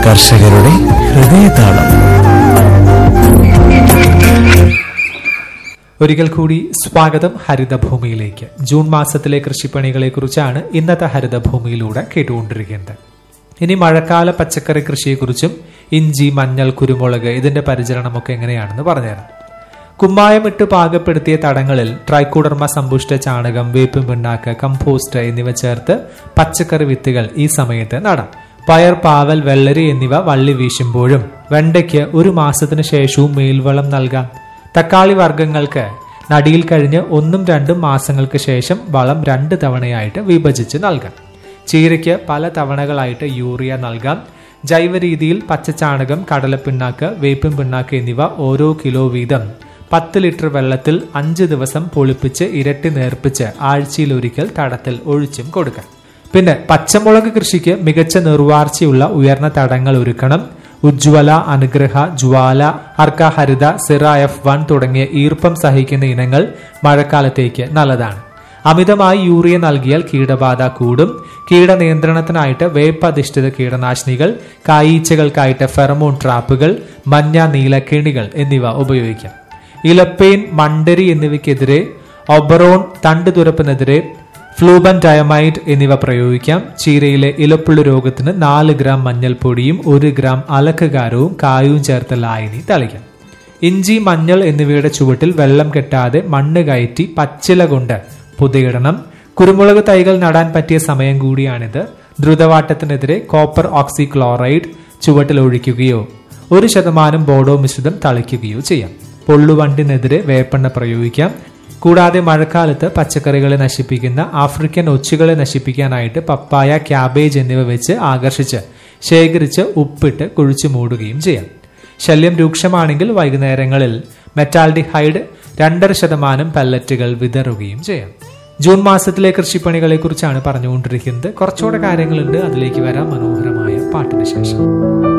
കർഷകരുടെ ഹൃദയതാളം ഒരിക്കൽ കൂടി സ്വാഗതം ഹരിതഭൂമിയിലേക്ക് ജൂൺ മാസത്തിലെ കൃഷിപ്പണികളെ കുറിച്ചാണ് ഇന്നത്തെ ഹരിതഭൂമിയിലൂടെ കേട്ടുകൊണ്ടിരിക്കുന്നത് ഇനി മഴക്കാല പച്ചക്കറി കൃഷിയെക്കുറിച്ചും ഇഞ്ചി മഞ്ഞൾ കുരുമുളക് ഇതിന്റെ പരിചരണമൊക്കെ എങ്ങനെയാണെന്ന് പറഞ്ഞുതരാം കുമ്മായമിട്ട് പാകപ്പെടുത്തിയ തടങ്ങളിൽ ട്രൈക്കോഡർമ സമ്പുഷ്ട ചാണകം വേപ്പും പിണ്ണാക്ക് കമ്പോസ്റ്റ് എന്നിവ ചേർത്ത് പച്ചക്കറി വിത്തുകൾ ഈ സമയത്ത് നടാം പയർ പാവൽ വെള്ളരി എന്നിവ വള്ളി വീശുമ്പോഴും വെണ്ടയ്ക്ക് ഒരു മാസത്തിന് ശേഷവും മേൽവളം നൽകാം തക്കാളി വർഗ്ഗങ്ങൾക്ക് നടിയിൽ കഴിഞ്ഞ് ഒന്നും രണ്ടും മാസങ്ങൾക്ക് ശേഷം വളം രണ്ട് തവണയായിട്ട് വിഭജിച്ച് നൽകാം ചീരയ്ക്ക് പല തവണകളായിട്ട് യൂറിയ നൽകാം ജൈവ രീതിയിൽ പച്ചച്ചാണകം കടലപ്പിണ്ണാക്ക് വേപ്പിൻ പിണ്ണാക്ക് എന്നിവ ഓരോ കിലോ വീതം പത്ത് ലിറ്റർ വെള്ളത്തിൽ അഞ്ച് ദിവസം പൊളിപ്പിച്ച് ഇരട്ടി നേർപ്പിച്ച് ആഴ്ചയിൽ ഒരിക്കൽ തടത്തിൽ ഒഴിച്ചും കൊടുക്കാം പിന്നെ പച്ചമുളക് കൃഷിക്ക് മികച്ച നിർവാർച്ചയുള്ള ഉയർന്ന തടങ്ങൾ ഒരുക്കണം ഉജ്ജ്വല അനുഗ്രഹ ജ്വാല അർക്ക ഹരിത സിറ എഫ് വൺ തുടങ്ങിയ ഈർപ്പം സഹിക്കുന്ന ഇനങ്ങൾ മഴക്കാലത്തേക്ക് നല്ലതാണ് അമിതമായി യൂറിയ നൽകിയാൽ കീടബാധ കൂടും കീടനിയന്ത്രണത്തിനായിട്ട് വേപ്പധിഷ്ഠിത കീടനാശിനികൾ കായീച്ചകൾക്കായിട്ട് ഫെറമോൺ ട്രാപ്പുകൾ മഞ്ഞ നീലക്കേണികൾ എന്നിവ ഉപയോഗിക്കാം ഇലപ്പെയിൻ മണ്ടരി എന്നിവയ്ക്കെതിരെ ഒബറോൺ തണ്ട് തുരപ്പിനെതിരെ ഫ്ലൂബൻ ഡയമൈഡ് എന്നിവ പ്രയോഗിക്കാം ചീരയിലെ ഇലപ്പുള്ളു രോഗത്തിന് നാല് ഗ്രാം മഞ്ഞൾപ്പൊടിയും ഒരു ഗ്രാം അലക്കുകാരവും കായവും ചേർത്ത് ലായനി തളിക്കാം ഇഞ്ചി മഞ്ഞൾ എന്നിവയുടെ ചുവട്ടിൽ വെള്ളം കെട്ടാതെ മണ്ണ് കയറ്റി പച്ചില കൊണ്ട് പുതയിടണം കുരുമുളക് തൈകൾ നടാൻ പറ്റിയ സമയം കൂടിയാണിത് ദ്രുതവാട്ടത്തിനെതിരെ കോപ്പർ ഓക്സി ക്ലോറൈഡ് ചുവട്ടിൽ ഒഴിക്കുകയോ ഒരു ശതമാനം ബോഡോ മിശ്രിതം തളിക്കുകയോ ചെയ്യാം പൊള്ളുവണ്ടിനെതിരെ വേപ്പെണ്ണ പ്രയോഗിക്കാം കൂടാതെ മഴക്കാലത്ത് പച്ചക്കറികളെ നശിപ്പിക്കുന്ന ആഫ്രിക്കൻ ഒച്ചുകളെ നശിപ്പിക്കാനായിട്ട് പപ്പായ ക്യാബേജ് എന്നിവ വെച്ച് ആകർഷിച്ച് ശേഖരിച്ച് ഉപ്പിട്ട് കുഴിച്ചു മൂടുകയും ചെയ്യാം ശല്യം രൂക്ഷമാണെങ്കിൽ വൈകുന്നേരങ്ങളിൽ മെറ്റാൽഡിഹൈഡ് രണ്ടര ശതമാനം പല്ലറ്റുകൾ വിതറുകയും ചെയ്യാം ജൂൺ മാസത്തിലെ കൃഷിപ്പണികളെ കുറിച്ചാണ് പറഞ്ഞുകൊണ്ടിരിക്കുന്നത് കുറച്ചുകൂടെ കാര്യങ്ങളുണ്ട് അതിലേക്ക് വരാം മനോഹരമായ പാട്ടിന് ശേഷം